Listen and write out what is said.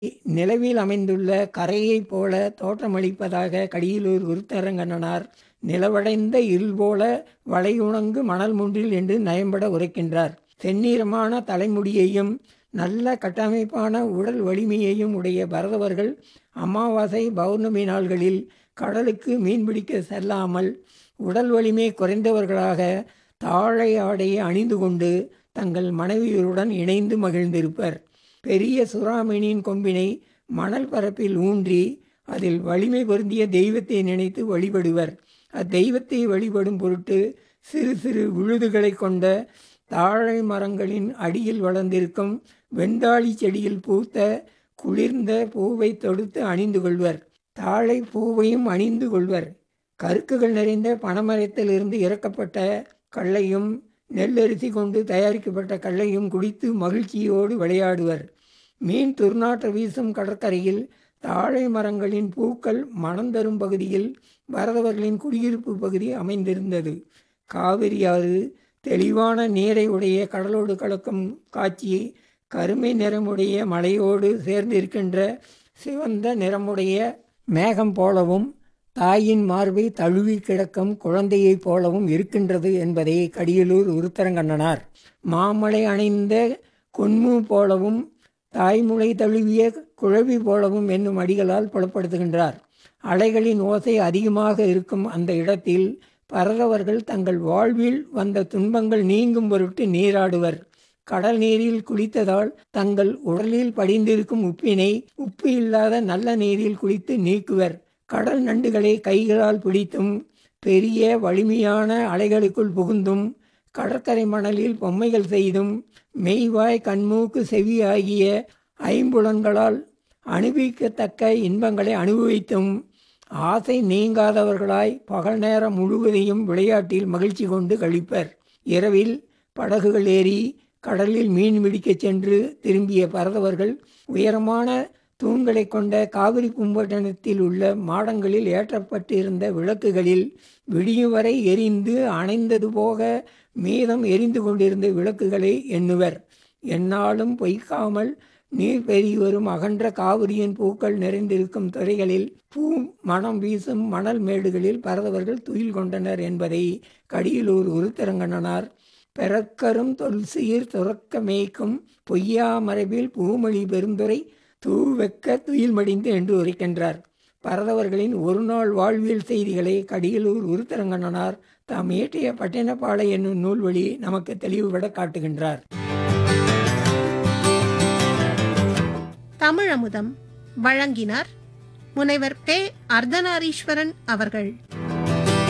நிலவில் அமைந்துள்ள கரையைப் போல தோற்றமளிப்பதாக கடியலூர் விருத்தரங்கண்ணனார் நிலவடைந்த இருள் போல வளையுணங்கு மணல் முன்றில் என்று நயம்பட உரைக்கின்றார் செந்நிறமான தலைமுடியையும் நல்ல கட்டமைப்பான உடல் வலிமையையும் உடைய பரதவர்கள் அமாவாசை பௌர்ணமி நாள்களில் கடலுக்கு மீன்பிடிக்க செல்லாமல் உடல் வலிமை குறைந்தவர்களாக தாழை ஆடையை அணிந்து கொண்டு தங்கள் மனைவியருடன் இணைந்து மகிழ்ந்திருப்பர் பெரிய சுறாமணியின் கொம்பினை மணல் பரப்பில் ஊன்றி அதில் வலிமை பொருந்திய தெய்வத்தை நினைத்து வழிபடுவர் அத்தெய்வத்தை வழிபடும் பொருட்டு சிறு சிறு விழுதுகளை கொண்ட தாழை மரங்களின் அடியில் வளர்ந்திருக்கும் வெண்டாளி செடியில் பூத்த குளிர்ந்த பூவை தொடுத்து அணிந்து கொள்வர் தாழை பூவையும் அணிந்து கொள்வர் கருக்குகள் நிறைந்த பனைமரத்திலிருந்து இறக்கப்பட்ட கள்ளையும் நெல்லரிசி கொண்டு தயாரிக்கப்பட்ட கள்ளையும் குடித்து மகிழ்ச்சியோடு விளையாடுவர் மீன் துர்நாற்ற வீசும் கடற்கரையில் தாழை மரங்களின் பூக்கள் மனம் தரும் பகுதியில் பரதவர்களின் குடியிருப்பு பகுதி அமைந்திருந்தது காவிரி ஆறு தெளிவான நீரை உடைய கடலோடு கலக்கும் காட்சியை கருமை நிறமுடைய மலையோடு சேர்ந்திருக்கின்ற சிவந்த நிறமுடைய மேகம் போலவும் தாயின் மார்பை தழுவி கிடக்கும் குழந்தையைப் போலவும் இருக்கின்றது என்பதை கடியலூர் உருத்தரங்கண்ணனார் மாமலை அணைந்த கொன்மு போலவும் தாய்முளை தழுவிய குழவி போலவும் என்னும் அடிகளால் புலப்படுத்துகின்றார் அலைகளின் ஓசை அதிகமாக இருக்கும் அந்த இடத்தில் பரதவர்கள் தங்கள் வாழ்வில் வந்த துன்பங்கள் நீங்கும் பொருட்டு நீராடுவர் கடல் நீரில் குளித்ததால் தங்கள் உடலில் படிந்திருக்கும் உப்பினை உப்பு இல்லாத நல்ல நீரில் குளித்து நீக்குவர் கடல் நண்டுகளை கைகளால் பிடித்தும் பெரிய வலிமையான அலைகளுக்குள் புகுந்தும் கடற்கரை மணலில் பொம்மைகள் செய்தும் மெய்வாய் கண்மூக்கு செவி ஆகிய ஐம்புலன்களால் அனுபவிக்கத்தக்க இன்பங்களை அனுபவித்தும் ஆசை நீங்காதவர்களாய் பகல் நேரம் முழுவதையும் விளையாட்டில் மகிழ்ச்சி கொண்டு கழிப்பர் இரவில் படகுகள் ஏறி கடலில் மீன் பிடிக்கச் சென்று திரும்பிய பரதவர்கள் உயரமான தூண்களை கொண்ட காவிரி பூம்பட்டினத்தில் உள்ள மாடங்களில் ஏற்றப்பட்டிருந்த விளக்குகளில் விடியும் வரை எரிந்து அணைந்தது போக மீதம் எரிந்து கொண்டிருந்த விளக்குகளை எண்ணுவர் எந்நாளும் பொய்க்காமல் நீர் பெருகி வரும் அகன்ற காவிரியின் பூக்கள் நிறைந்திருக்கும் துறைகளில் பூ மனம் வீசும் மணல் மேடுகளில் பரதவர்கள் துயில் கொண்டனர் என்பதை கடியலூர் உருத்திரங்கண்ணனார் பெறக்கரும் தொல்சீர் துறக்க மேய்க்கும் பொய்யா மரபில் பூமொழி பெருந்துரை தூவெக்க துயில் மடிந்து என்று உரைக்கின்றார் பரதவர்களின் ஒரு நாள் வாழ்வியல் செய்திகளை கடியலூர் உருத்தரங்கண்ணனார் தாம் இயற்றிய பட்டினப்பாலை என்னும் நூல் வழி நமக்கு தெளிவுபட காட்டுகின்றார் தமிழமுதம் வழங்கினார் முனைவர் பே அர்த்தநாரீஸ்வரன் அவர்கள்